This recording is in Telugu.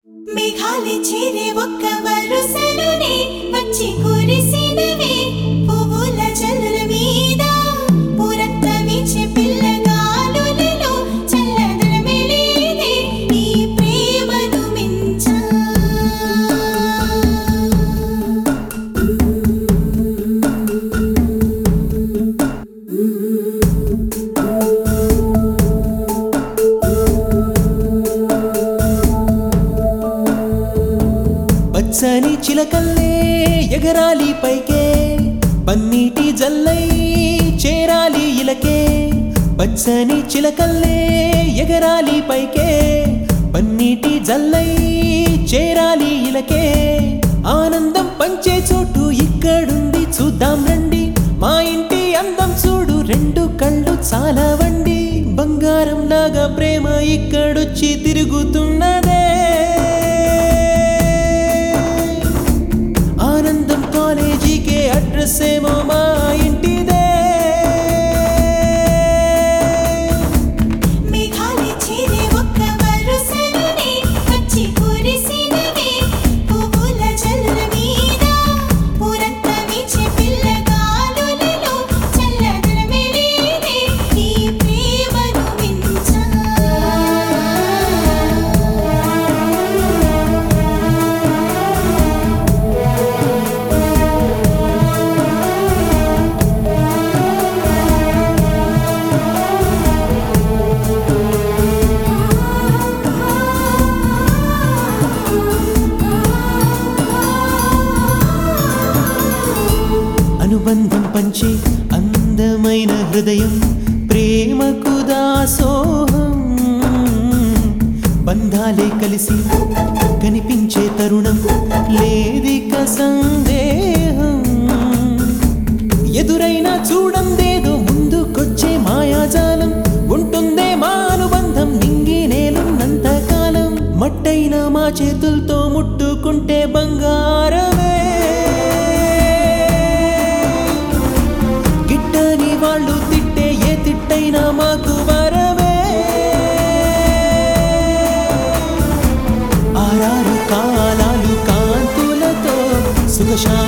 మేఘాలి చేరే ఒక్క వరుసలోనే వచ్చి కురిసినవే పువ్వుల జల్లుల మీద పూరంత వీచే పిల్లగాలులలో చల్లదనమే లేదే ఈ ప్రేమను మించా పచ్చని చిలకల్లే ఎగరాలి పైకే పన్నీటి జల్లై చేరాలి ఇలకే పచ్చని చిలకల్లే ఎగరాలి పైకే పన్నీటి జల్లై చేరాలి ఇలకే ఆనందం పంచే చోటు ఇక్కడుంది చూద్దాం రండి మా ఇంటి అందం చూడు రెండు కళ్ళు చాలా వండి బంగారం లాగా ప్రేమ ఇక్కడొచ్చి తిరుగుతున్నదే ఆనందం కాలేజీకే అడ్రస్ ఏమో మా ఇంటిదే మేఘాలి చేరే ఒక్క వరుసలోనే వచ్చి కురిసినవే పువ్వుల జల్లుల మీద పూరంత వీచే పిల్లగాలులలో చల్లదనమే లేదే ఈ ప్రేమను మించా అనుబంధం పంచే అందమైన హృదయం ప్రేమకు దాసోహం బంధాలే కలిసి కనిపించే తరుణం లేదిక సందేహం ఎదురైనా చూడందేదో ముందుకొచ్చే మాయాజాలం ఉంటుందే మా అనుబంధం నింగి నేలున్నంత కాలం మట్టైన మా చేతులతో ముట్టుకుంటే బంగారమే గిట్టని వాళ్ళు తిట్టే ఏ తిట్టైనా మాకు వరమే ఆరారు కాలాలు కాంతులతో సుఖశాంతి